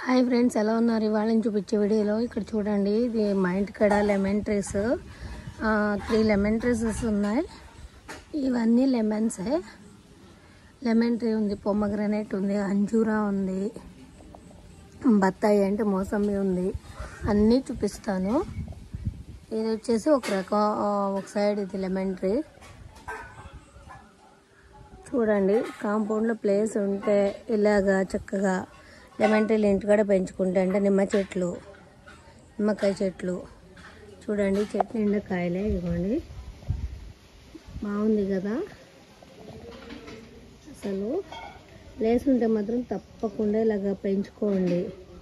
hi friends ఎలా ఉన్నారు ఇవాళ నేను చూపించే వీడియోలో ఇక్కడ చూడండి ఇది మా ఇంటికాడ lemon trees three lemon treeses ఉన్నాయి ఇవన్నీ లెమన్సే లెమన్ ట్రీ ఉంది పొమ్మగ్రనేట్ ఉంది అంజూరా ఉంది బత్తాయి అంటే మోసంబి ఉంది అన్నీ చూపిస్తాను ఇది వచ్చేసి ఒక రకం ఆ, ఒక సైడ్ ఇది లెమన్ ట్రీ చూడండి కాంపౌండ్లో ప్లేస్ ఉంటే ఇలాగా చక్కగా లెమన్ ట్రీలు ఇంటికాడ పెంచుకుంటే అంటే నిమ్మ చెట్లు నిమ్మకాయ చెట్లు చూడండి చెట్టు నిండా కాయలే ఇవ్వండి బాగుంది కదా అసలు ప్లేస్ ఉంటే మాత్రం తప్పకుండా ఇలాగా పెంచుకోండి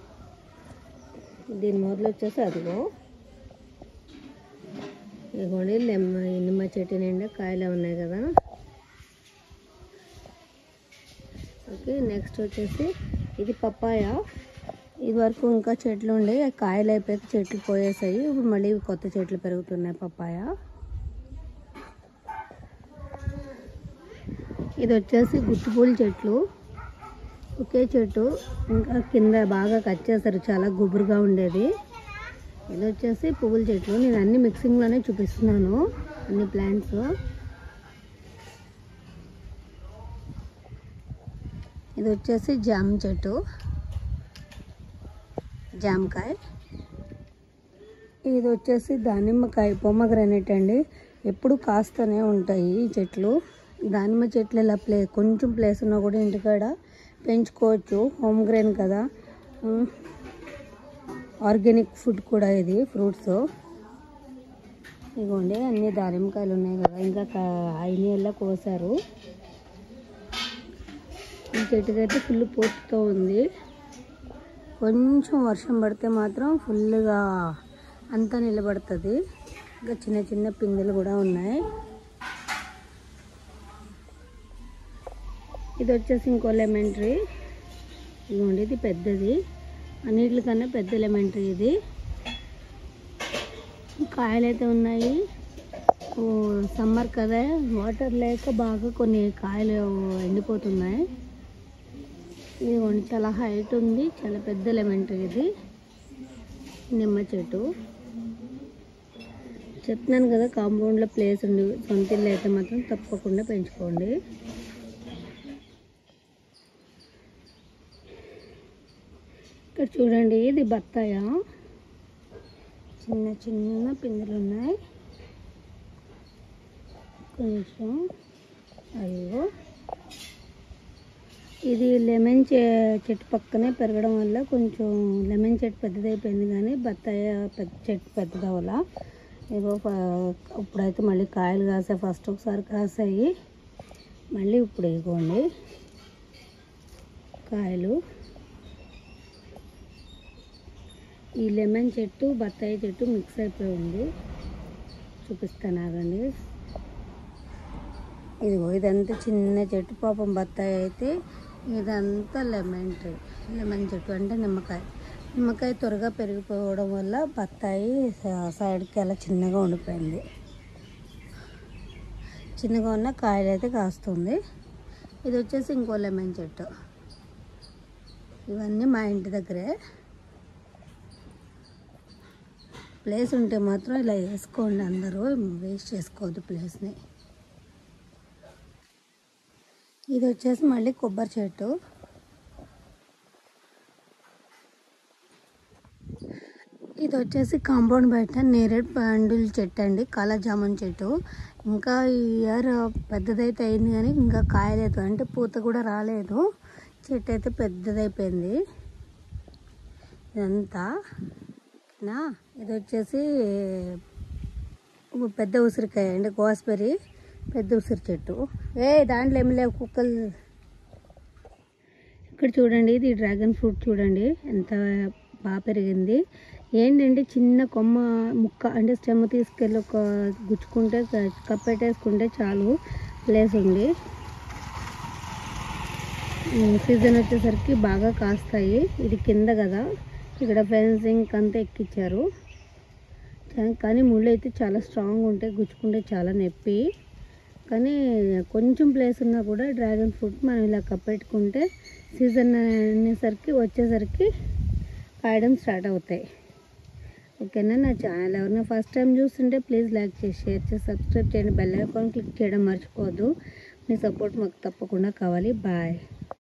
దీని మొదలు వచ్చేసి అదిగో ఇదిగోండి లెమ్మ నిమ్మ చెట్టు నిండా కాయలు ఉన్నాయి కదా ఓకే నెక్స్ట్ వచ్చేసి ఇది పప్పాయ ఇది వరకు ఇంకా చెట్లు ఉండే కాయలు అయిపోయాక చెట్లు పోయేసాయి ఇప్పుడు మళ్ళీ కొత్త చెట్లు పెరుగుతున్నాయి పప్పాయ ఇది వచ్చేసి గుత్తిపూల చెట్లు ఒకే చెట్టు ఇంకా కింద బాగా కట్ చేస్తారు చాలా గుబురుగా ఉండేది ఇది వచ్చేసి పువ్వుల చెట్లు నేను అన్ని మిక్సింగ్లోనే చూపిస్తున్నాను అన్ని ప్లాంట్స్ ఇది వచ్చేసి జామ చెట్టు జామకాయ ఇది వచ్చేసి దానిమ్మకాయ పొమ్మగ్రనేట్ అండి ఎప్పుడు కాస్తూనే ఉంటాయి ఈ చెట్లు దానిమ్మ చెట్లు ఇలా ప్లే కొంచెం ప్లేస్ ఉన్నా కూడా ఇంటికాడ పెంచుకోవచ్చు హోమ్ గ్రెయిన్ కదా ఆర్గానిక్ ఫుడ్ కూడా ఇది ఫ్రూట్స్ ఇదిగోండి అన్ని దానిమ్మకాయలు ఉన్నాయి కదా ఇంకా అయిన కోసారు ఈ చెట్టుకైతే ఫుల్ పూర్తితో ఉంది కొంచెం వర్షం పడితే మాత్రం ఫుల్గా అంతా నిలబడుతుంది ఇంకా చిన్న చిన్న పిందెలు కూడా ఉన్నాయి ఇది వచ్చేసి ఇంకో లెమన్ ట్రీ ఇదిగోండి ఇది పెద్దది అన్నిటికన్నా పెద్ద లెమన్ ట్రీ ఇది కాయలు అయితే ఉన్నాయి ఓ, సమ్మర్ కదా వాటర్ లేక బాగా కొన్ని కాయలు ఎండిపోతున్నాయి ఇది కొంచెం చాలా హైట్ ఉంది చాలా పెద్ద లెమన్ ట్రీ ఇది నిమ్మ చెట్టు చెప్తున్నాను కదా కాంపౌండ్లో ప్లేస్ ఉంది సొంత ఇల్లు అయితే మాత్రం తప్పకుండా పెంచుకోండి ఇక్కడ చూడండి ఇది బత్తాయ చిన్న చిన్న పిందెలు ఉన్నాయి కొంచెం అయ్యో ఇది లెమన్ చె చెట్టు పక్కనే పెరగడం వల్ల కొంచెం లెమన్ చెట్టు పెద్దదైపోయింది కానీ బత్తాయి పెద్ద చెట్టు పెద్దది వల్ల ఏదో ఇప్పుడైతే మళ్ళీ కాయలు కాసాయి ఫస్ట్ ఒకసారి కాసాయి మళ్ళీ ఇప్పుడు ఇవ్వండి కాయలు ఈ లెమన్ చెట్టు బత్తాయి చెట్టు మిక్స్ అయిపోయి ఉంది చూపిస్తాను ఆగండి ఇదిగో ఇదంతా చిన్న చెట్టు పాపం బత్తాయి అయితే ఇదంతా లెమన్ ట్రీ లెమన్ చెట్టు అంటే నిమ్మకాయ నిమ్మకాయ త్వరగా పెరిగిపోవడం వల్ల బత్తాయి స- సైడ్కి అలా చిన్నగా ఉండిపోయింది చిన్నగా ఉన్న కాయలు అయితే కాస్తుంది ఇది వచ్చేసి ఇంకో లెమన్ చెట్టు ఇవన్నీ మా ఇంటి దగ్గరే ప్లేస్ ఉంటే మాత్రం ఇలా వేసుకోండి అందరూ వేస్ట్ చేసుకోవద్దు ప్లేస్ని ఇది వచ్చేసి మళ్ళీ కొబ్బరి చెట్టు ఇది వచ్చేసి కాంపౌండ్ బయట నేరేడు పండుల చెట్టు అండి కాలా జామున్ చెట్టు ఇంకా ఈ ఇయర్ పెద్దదైతే అయింది కానీ ఇంకా కాయలేదు అంటే పూత కూడా రాలేదు చెట్టు అయితే పెద్దదైపోయింది ఇదంతా నా ఇది వచ్చేసి పెద్ద ఉసిరికాయ అండి గోస్బెర్రీ పెద్ద ఉసిరి చెట్టు ఏ దాంట్లో ఏమి లేవు కుక్కలు ఇక్కడ చూడండి ఇది డ్రాగన్ ఫ్రూట్ చూడండి ఎంత బాగా పెరిగింది ఏంటంటే చిన్న కొమ్మ ముక్క అంటే స్టెమ్ తీసుకెళ్ళి ఒక గుచ్చుకుంటే క- కప్పెట్టేసుకుంటే చాలు ప్లేస్ ఉంది సీజన్ వచ్చేసరికి బాగా కాస్తాయి ఇది కింద కదా ఇక్కడ ఫెన్సింగ్ అంతా ఎక్కిచ్చారు చా- కానీ ముళ్ళు అయితే చాలా స్ట్రాంగ్ ఉంటాయి గుచ్చుకుంటే చాలా నొప్పి కానీ కొంచెం ప్లేస్ ఉన్నా కూడా డ్రాగన్ ఫ్రూట్ మనం ఇలా కప్పెట్టుకుంటే సీజన్ అనేసరికి వచ్చేసరికి కాయడం స్టార్ట్ అవుతాయి ఓకేనా నా ఛానల్ ఎవరైనా ఫస్ట్ టైం చూస్తుంటే ప్లీజ్ లైక్ చేసి షేర్ చేసి సబ్స్క్రైబ్ చేయండి బెల్ ఐకాన్ క్లిక్ చేయడం మర్చిపోవద్దు మీ సపోర్ట్ మాకు తప్పకుండా కావాలి బాయ్